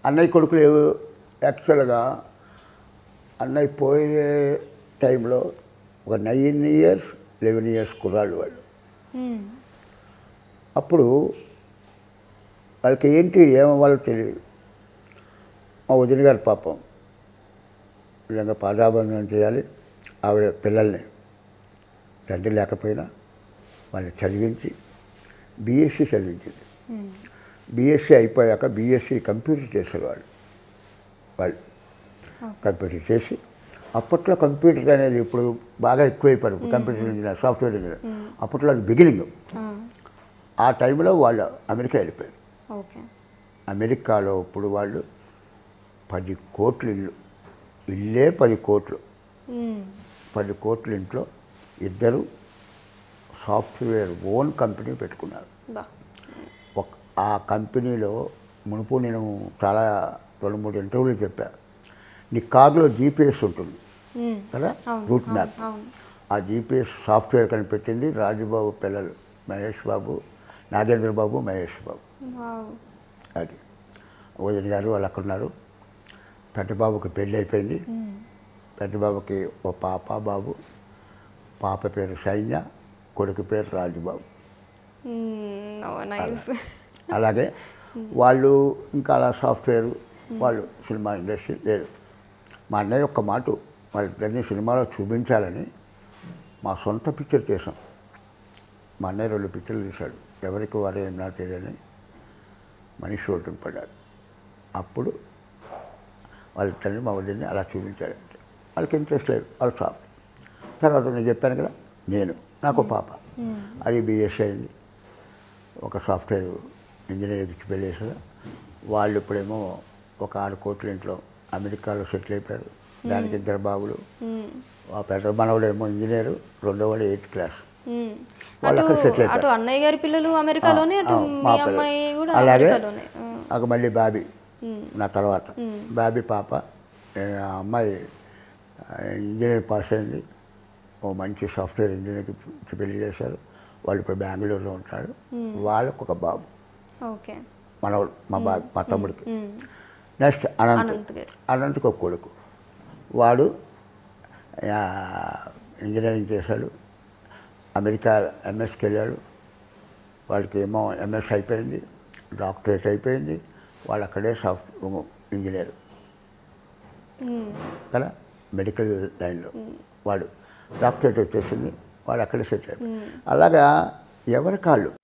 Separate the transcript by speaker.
Speaker 1: అన్నయ్య కొడుకులు ఏవో- యాక్చువల్గా అన్నయ్య పోయే టైంలో ఒక నైన్ ఇయర్స్ లెవెన్ ఇయర్స్ కుర్రాళ్ళు వాళ్ళు
Speaker 2: మ్మ్.
Speaker 1: అప్పుడు వాళ్ళకి ఏంటి ఏమవ్వాలో తెలియదు మా వదిన గారి పాపం విధంగా పాదాబంధనం చేయాలి ఆవిడ పిల్లల్ని తండ్రి లేకపోయినా వాళ్ళని చదివించి బీఎస్సీ చదివించింది
Speaker 2: మ్మ్.
Speaker 1: బీఎస్సీ అయిపోయాక బీఎస్సీ కంప్యూటర్ చేశారు వాళ్ళు వాళ్ళు కంప్యూటర్ చేసి అప్పట్లో కంప్యూటర్ అనేది ఇప్పుడు బాగా ఎక్కువైపోయారు కంప్యూటర్ ఇంజనీర్ సాఫ్ట్వేర్ ఇంజనీర్ అప్పట్లో అది బిగినింగ్
Speaker 2: ఆ,
Speaker 1: ఆ టైంలో వాళ్ళు అమెరికా వెళ్ళిపోయారు
Speaker 2: ఓకే
Speaker 1: అమెరికాలో ఇప్పుడు వాళ్ళు పది కోట్ల ఇల్లు ఇల్లే పది కోట్లు
Speaker 2: మ్మ్.
Speaker 1: పది కోట్ల ఇంట్లో ఇద్దరు సాఫ్ట్వేర్ ఓన్ కంపెనీ పెట్టుకున్నారు
Speaker 2: బా
Speaker 1: ఒక ఆ కంపెనీలో మునుపు నేను చాలా రెండు మూడు ఇంటర్వ్యూలు చెప్పా నీ కార్లో జీపీఎస్ ఉంటుంది
Speaker 2: మ్మ్.
Speaker 1: కదా
Speaker 2: అవును,
Speaker 1: రూట్
Speaker 2: అవును,
Speaker 1: మ్యాప్
Speaker 2: అవును.
Speaker 1: ఆ జీపీఎస్ సాఫ్ట్వేర్ కనిపెట్టింది రాజుబాబు పిల్లలు మహేష్ బాబు నాగేంద్ర బాబు మహేష్ బాబు
Speaker 2: వావ్
Speaker 1: అది వదిన గారు వాళ్ళు అక్కడ ఉన్నారు పెద్ద బాబుకి పెళ్ళి అయిపోయింది పెద్ద బాబుకి ఓ పాప బాబు పాప పేరు సైన్య కొడుకు పేరు రాజుబాబు
Speaker 2: నైస్
Speaker 1: అలాగే వాళ్ళు ఇంకా అలా సాఫ్ట్వేర్ వాళ్ళు సినిమా ఇండస్ట్రీ లేదు మా అన్నయ్య ఒక్క మాట వాళ్ళిద్దరిని సినిమాలో చూపించాలని మా సొంత పిక్చర్ చేసాం మా అన్నయ్య రెండు పిక్చర్లు తీశాడు ఎవరికి వారు ఏమన్నా తెలియని మనిషి రోడ్డున పడ్డాడు అప్పుడు వాళ్ళిద్దరిని మా వదిలిని అలా చూపించాడు వాళ్ళకి ఇంట్రెస్ట్ లేదు వాళ్ళు సాఫ్ట్ తర్వాత నేను చెప్పాను కదా నేను నాకు ఒక పాప అది బిఎస్సీ అయింది ఒక సాఫ్ట్వేర్ ఇంజనీరింగ్ ఇచ్చి పెళ్ళేసారు వాళ్ళు ఇప్పుడేమో ఒక ఆరు కోట్ల ఇంట్లో అమెరికాలో సెటిల్ అయిపోయారు దానికి ఇద్దరు బాబులు ఆ పెద్ద మనవడేమో ఇంజనీరు రెండో వాడు ఎయిత్ క్లాస్
Speaker 2: మ్మ్.
Speaker 1: వాళ్ళు
Speaker 2: అటు
Speaker 1: అక్కడ సెటిల్
Speaker 2: అటు అన్నయ్య గారి పిల్లలు అమెరికాలోనే అటు
Speaker 1: ఆ,
Speaker 2: మీ
Speaker 1: మా పిల్లలు.
Speaker 2: అమ్మాయి కూడా
Speaker 1: అలాగే
Speaker 2: అమెరికాలోనే ఆ.
Speaker 1: నాకు మళ్ళీ బాబీ నా తర్వాత బాబీ పాప ఏ, ఆ అమ్మాయి ఆ, ఇంజనీర్ పాస్ అయింది ఓ మంచి సాఫ్ట్వేర్ ఇంజనీర్కి ఇచ్చి పెళ్లి చేశారు వాళ్ళు ఇప్పుడు బెంగళూరులో ఉంటారు వాళ్ళకు ఒక బాబు
Speaker 2: ఓకే
Speaker 1: మనవడు మా బాబు మా తమ్ముడికి
Speaker 2: మ్మ్.
Speaker 1: నెక్స్ట్ అనంత్
Speaker 2: అనంత్ గారు.
Speaker 1: అనంత్కి ఒక కొడుకు వాడు ఆ, ఇంజనీరింగ్ చేశాడు అమెరికా ఎంఎస్కి వెళ్ళాడు వాడికి ఏమో ఎంఎస్ అయిపోయింది డాక్టరేట్ అయిపోయింది వాడు అక్కడే సాఫ్ట్ ఇంజనీర్
Speaker 2: మ్మ్.
Speaker 1: కదా మెడికల్ లైన్లో వాడు డాక్టరేట్ వచ్చేసింది వాడు అక్కడే సెటిల్ అయిపోయాడు అలాగా ఎవరి కాళ్ళు